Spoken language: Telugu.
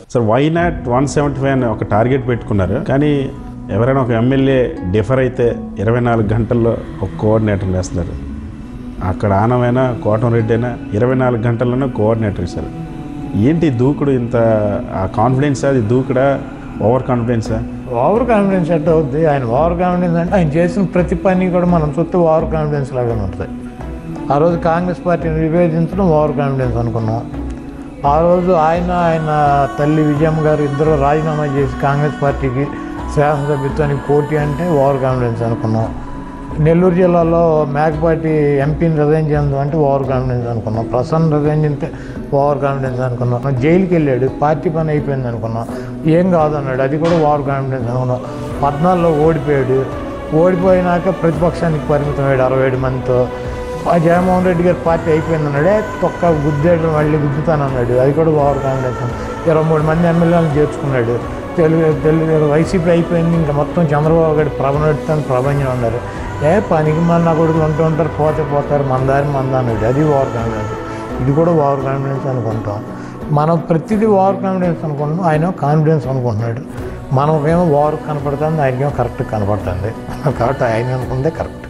sir why not one seventy five అని ఒక టార్గెట్ పెట్టుకున్నారు కానీ ఎవరైనా ఒక ఎమ్మెల్యే డిఫర్ అయితే ఇరవై నాలుగు గంటల్లో ఒక కోఆర్డినేటర్ వేస్తున్నారు అక్కడ ఆనమైనా కోటంరెడ్డి అయినా ఇరవై నాలుగు గంటల్లోనే కోఆర్డినేటర్ ఇస్తారు ఏంటి ఈ దూకుడు ఇంత ఆ కాన్ఫిడెన్స్ అది దూకుడా ఓవర్ కాన్ఫిడెన్సా ఓవర్ కాన్ఫిడెన్స్ ఎట్ అవుద్ది ఆయన ఓవర్ కాన్ఫిడెన్స్ అంటే ఆయన చేసిన ప్రతి పని కూడా మనం చూస్తే ఓవర్ కాన్ఫిడెన్స్ లాగానే ఉంటుంది ఆ రోజు కాంగ్రెస్ పార్టీని విభేదించడం ఓవర్ కాన్ఫిడెన్స్ అనుకున్నాం ఆ రోజు ఆయన ఆయన తల్లి విజయమ్మ గారు ఇద్దరు రాజీనామా చేసి కాంగ్రెస్ పార్టీకి శాసనసభ్యత్వానికి పోటీ అంటే ఓవర్ కాన్ఫిడెన్స్ అనుకున్నాం నెల్లూరు జిల్లాలో మేకపాటి ఎంపీని రిజైన్ చేయడం అంటే ఓవర్ కాన్ఫిడెన్స్ అనుకున్నాం ప్రసన్న రిజైన్ చేస్తే ఓవర్ కాన్ఫిడెన్స్ అనుకున్నాం జైలుకి వెళ్ళాడు పార్టీ పని అయిపోయింది అనుకున్నాం ఏం కాదు అన్నాడు అది కూడా ఓవర్ కాన్ఫిడెన్స్ అనుకున్నాం పద్నాలుగులో ఓడిపోయాడు ఓడిపోయినాక ప్రతిపక్షానికి పరిమితమయ్యాడు అరవై ఏడు మందితో ఆ జగన్మోహన్ రెడ్డి గారి పార్టీ అయిపోయింది అన్నాడే తొక్క గుద్దేడు మళ్ళీ గుద్దుతానన్నాడు అది కూడా ఓవర్ కాన్ఫిడెన్స్ ఇరవై మూడు మంది ఎమ్మెల్యేలను చేర్చుకున్నాడు తెలుగు తెలుగు వైసీపీ అయిపోయింది ఇంకా మొత్తం చంద్రబాబు గారి ప్రభనెడతాను ప్రభంజనం ఉన్నారు ఏ పనికి మన నా కొడుకులు ఉంటూ ఉంటారు పోతే పోతారు మన దారి మంద అన్నాడు అది ఓవర్ కాన్ఫిడెన్స్ ఇది కూడా ఓవర్ కాన్ఫిడెన్స్ అనుకుంటాం మనం ప్రతిదీ ఓవర్ కాన్ఫిడెన్స్ అనుకుంటున్నాం ఆయన కాన్ఫిడెన్స్ అనుకుంటున్నాడు మనకేమో ఓవర్ కనపడుతుంది ఆయనకేమో కరెక్ట్ కనపడుతుంది కాబట్టి ఆయన అనుకుందే కరెక్ట్